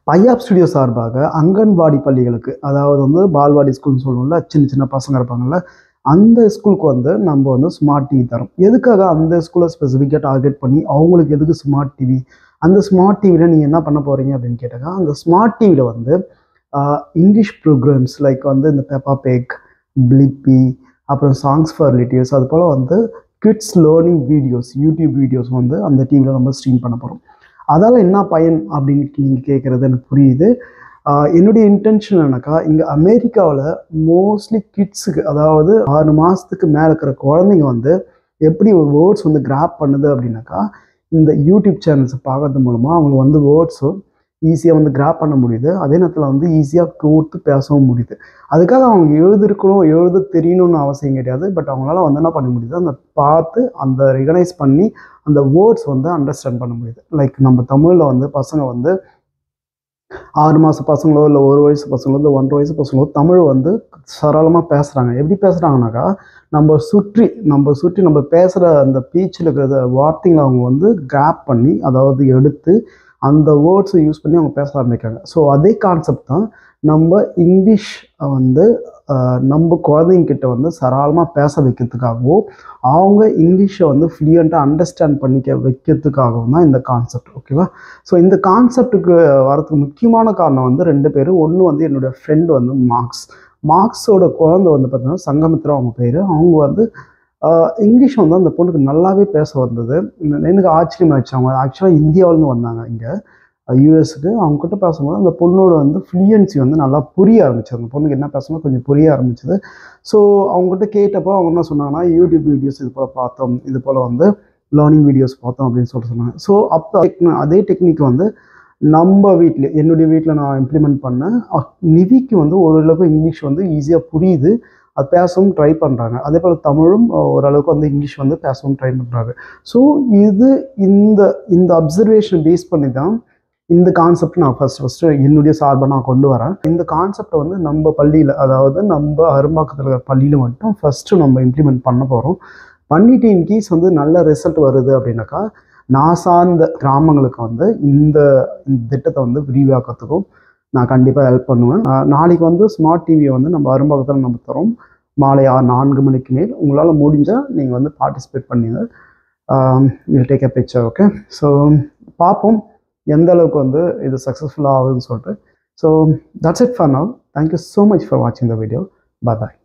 பையாப் studio சார்பாக அங்கன்வாடி பள்ளிகளுக்கு அதாவது வந்து பால்வாடி ஸ்கூல்னு சொல்லுவோம்ல சின்ன சின்ன பசங்க இருப்பாங்கல்ல அந்த ஸ்கூலுக்கு வந்து நம்ம வந்து ஸ்மார்ட் டிவி தரோம் எதுக்காக அந்த ஸ்கூலை ஸ்பெசிஃபிக்காக டார்கெட் பண்ணி அவங்களுக்கு எதுக்கு ஸ்மார்ட் டிவி அந்த ஸ்மார்ட் டிவியில் நீங்கள் என்ன பண்ண போகிறீங்க அப்படின்னு கேட்டாக்கா அந்த ஸ்மார்ட் டிவியில் வந்து ஆஹ், இங்கிலீஷ் ப்ரோக்ராம்ஸ் லைக் வந்து இந்த பெப்பா பேக் பிளிப்பி அப்புறம் சாங்ஸ் ஃபார் லிட்டியர்ஸ் அது போல் வந்து kids learning videos YouTube videos வந்து அந்த டிவியில் நம்ம ஸ்ட்ரீம் பண்ண போகிறோம் அதால் என்ன பயன் அப்படின்னு நீங்கள் கேட்குறது எனக்கு புரியுது ஆஹ் என்னுடைய இன்டென்ஷன் என்னக்கா இங்கே அமெரிக்காவில் மோஸ்ட்லி கிட்ஸுக்கு அதாவது ஆறு மாதத்துக்கு மேலே இருக்கிற குழந்தைங்க வந்து எப்படி ஒரு வேர்ட்ஸ் வந்து கிராப் பண்ணுது அப்படின்னாக்கா இந்த யூடியூப் சேனல்ஸ் பார்க்கறது மூலமாக அவங்களுக்கு வந்து வேர்ட்ஸும் ஈஸியாக வந்து கிராப் பண்ண முடியுது அதே நேரத்தில் வந்து ஈஸியாக கோர்த்து பேசவும் முடியுது அதுக்காக அவங்க எழுதிருக்கணும் எழுத தெரியணும்னு அவசியம் கிடையாது பட் அவங்களால வந்து என்ன பண்ண முடியுது அந்த பார்த்து அந்த ரெகனைஸ் பண்ணி அந்த வேர்ட்ஸ் வந்து அண்டர்ஸ்டாண்ட் பண்ண முடியுது லைக் நம்ம தமிழில் வந்து பசங்க வந்து ஆறு மாத பசங்களோ இல்லை ஒரு வயசு பசங்களோ இல்லை ஒன்றரை வயசு பசங்களோ தமிழ் வந்து சரளமாக பேசுகிறாங்க எப்படி பேசுகிறாங்கனாக்கா நம்ம சுற்றி நம்ம சுற்றி நம்ம பேசுகிற அந்த பீச்சில் இருக்கிற வார்த்தைங்களை அவங்க வந்து கிராப் பண்ணி அதாவது எடுத்து அந்த வேர்ட்ஸை யூஸ் பண்ணி அவங்க பேச ஆரம்பிக்கிறாங்க ஸோ அதே கான்செப்ட் தான் நம்ம இங்கிலீஷ் வந்து ஆஹ், நம்ம குழந்தைங்கிட்ட வந்து சரளமாக பேச வைக்கிறதுக்காகவும் அவங்க இங்கிலீஷை வந்து ஃப்ளூயண்ட்டாக அண்டர்ஸ்டாண்ட் பண்ணிக்க வைக்கிறதுக்காகவும் தான் இந்த கான்செப்ட் ஓகேவா ஸோ இந்த கான்செப்ட்டுக்கு வரதுக்கு முக்கியமான காரணம் வந்து ரெண்டு பேர் ஒன்று வந்து என்னோட ஃப்ரெண்டு வந்து மார்க்ஸ் மார்க்ஸோட குழந்தை வந்து பார்த்தீங்கன்னா சங்கமித்ரா அவங்க பேர் அவங்க வந்து ஆஹ், இங்கிலீஷ் வந்து அந்த பொண்ணுக்கு நல்லாவே பேச வந்தது இந்த- எனக்கு ஆச்சரியமாச்சு அவங்க ஆக்சுவலாக இந்தியாவிலேருந்து வந்தாங்க இங்கே யூஎஸ்க்கு அவங்ககிட்ட பேசும்போது அந்த பொண்ணோட வந்து ஃப்ளூயன்சி வந்து நல்லா புரிய ஆரம்பிச்சது அந்த பொண்ணுக்கு என்ன பேசணும் கொஞ்சம் புரிய ஆரம்பிச்சது ஸோ அவங்ககிட்ட கேட்டப்போ அவங்க என்ன சொன்னாங்கன்னா யூடியூப் வீடியோஸ் இது போல் பார்த்தோம் இது போல் வந்து லேர்னிங் வீடியோஸ் பார்த்தோம் அப்படின்னு சொல்லிட்டு சொன்னாங்க ஸோ அப்போ அதே டெக்னிக் வந்து நம்ம வீட்டில் என்னுடைய வீட்டில் நான் இம்ப்ளிமெண்ட் பண்ணேன் அஹ் நிவிக்கு வந்து ஓரளவுக்கு இங்கிலீஷ் வந்து ஈஸியாக புரியுது அது பேசவும் ட்ரை பண்ணுறாங்க அதே போல் தமிழும் அஹ், ஓரளவுக்கு வந்து இங்கிலீஷ் வந்து பேசவும் ட்ரை பண்ணுறாங்க ஸோ இது இந்த இந்த அப்சர்வேஷன் பேஸ் பண்ணி தான் இந்த கான்செப்ட் நான் ஃபர்ஸ்ட் ஃபஸ்ட்டு என்னுடைய சார்பாக நான் கொண்டு வரேன் இந்த கான்செப்டை வந்து நம்ம பள்ளியில் அதாவது நம்ம அரும்பாக்கத்தில் இருக்கிற பள்ளியில் மட்டும் ஃபஸ்ட்டு நம்ம இம்ப்ளிமெண்ட் பண்ண போகிறோம் பண்ணிட்டு இன்கேஸ் வந்து நல்ல ரிசல்ட் வருது அப்படின்னாக்கா நான் சார்ந்த கிராமங்களுக்கு வந்து இந்த இந்த திட்டத்தை வந்து விரிவாக்கத்துக்கும் நான் கண்டிப்பாக ஹெல்ப் பண்ணுவேன் ஆஹ் நாளைக்கு வந்து ஸ்மார்ட் டிவியை வந்து நம்ம அரும்பாக்கத்தில் நம்ம தரோம் மாலை ஆறு நான்கு மணிக்கு மேல் உங்களால் முடிஞ்சால் நீங்கள் வந்து பார்ட்டிசிபேட் பண்ணுங்க will take a picture okay so பார்ப்போம் எந்த அளவுக்கு வந்து இது சக்ஸஸ்ஃபுல்லாக ஆகுதுன்னு சொல்லிட்டு so that's it for now thank you so much for வாட்சிங் த வீடியோ பாய் பாய்